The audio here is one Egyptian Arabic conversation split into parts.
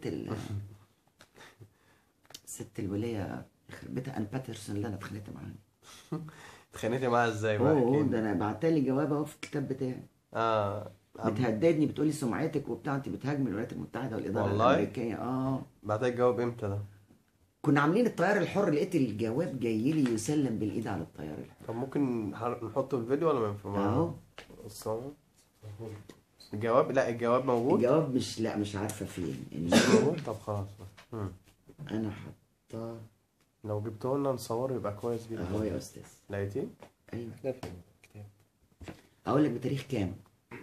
الست ال الست الولية يخرب بيتها ان باترسون اللي انا اتخانقت معاها اتخانقتي معاها ازاي بقى اوه احكي ده لي. انا بعتلي جواب اهو في الكتاب بتاعي اه بتهددني بتقولي سمعتك وبتاع انت بتهاجمي الولايات المتحده والاداره والله؟ الامريكيه اه بعتها الجواب امتى ده كنا عاملين الطيار الحر لقيت الجواب جاي لي يسلم بالايد على الطيار الحر طب ممكن نح- نحطه في الفيديو ولا ما ينفع اهو الصوت الجواب لا الجواب موجود الجواب مش لا مش عارفه فين مش إن- موجود طب خلاص مم. انا حاطاه لو جبته لنا نصوره يبقى كويس جدا اهو يا استاذ لقيتيه ايوه ده في الكتاب اقول لك بتاريخ كام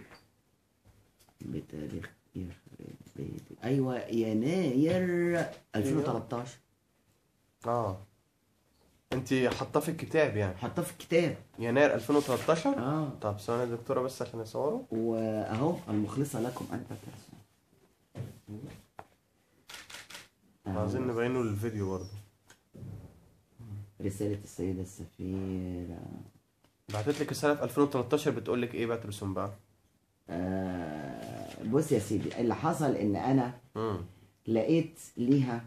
بتاريخ يخرب بيتك. ايوه يناير 2013 اه انت حاطاه في الكتاب يعني حطاه في الكتاب يناير 2013 اه طب ثواني يا دكتوره بس عشان اصوره واهو المخلصه لكم ان باترسون أهو. عايزين نبينه الفيديو برضه رسالة السيدة السفيرة بعتت لك رساله في 2013 بتقول لك ايه بقى ترسم بقى آه بص يا سيدي اللي حصل ان انا امم لقيت ليها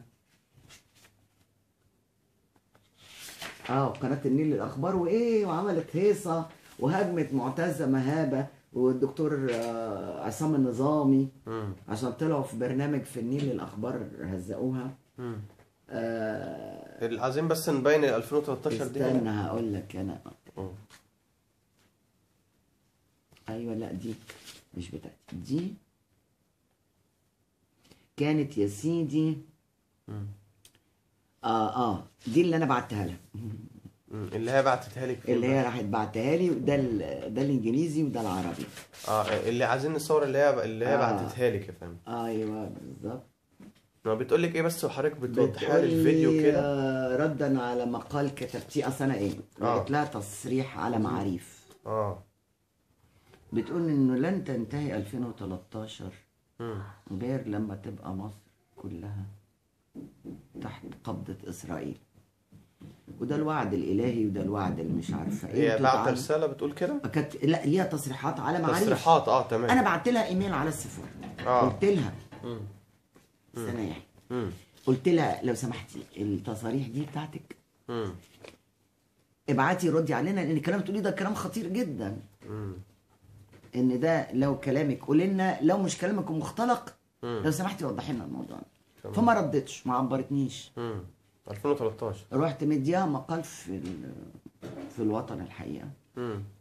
اه قناة النيل للأخبار وإيه وعملت هيصة وهاجمت معتزة مهابة والدكتور آه، عصام النظامي امم عشان طلعوا في برنامج في النيل للأخبار هزقوها امم آه عايزين بس نبين ال 2013 دي استنى هقول لك أنا مم. أيوة لا دي مش بتاعتي دي كانت يا سيدي مم. اه اه دي اللي انا بعتها لها مم. اللي هي بعتتها لك فين اللي بقى؟ هي راحت بعتها لي وده ال- ده الانجليزي وده العربي اه اللي عايزين نصور اللي هي اللي هي آه. بعتتها لك يا فندم ايوه بالظبط ما بتقول لك ايه بس وحضرتك بتوضحها لي بتقول الفيديو لي، كده آه، ردا على مقال كتبتيه اصل انا ايه آه. لقيت لها تصريح على معاريف اه بتقول انه لن تنتهي 2013 مم. غير لما تبقى مصر كلها تحت قبضة اسرائيل وده الوعد الالهي وده الوعد اللي مش عارفه ايه هي انتوا بعت تعالوا- رساله بتقول كده كانت لا ليها تصريحات على معاريف تصريحات اه تمام انا بعت لها ايميل على السفاره آه. قلت لها مم. استنى يا يحيى. مم. قلت لها لو سمحتي التصاريح دي بتاعتك مم. ابعتي ردي علينا لان الكلام اللي بتقوليه ده كلام خطير جدا مم. ان ده لو كلامك قولي لنا لو مش كلامك مختلق مم. لو سمحتي وضحي لنا الموضوع ده. تمام. فما ردتش ما عبرتنيش مم. 2013 رحت مديها مقال في ال- في الوطن الحقيقه مم.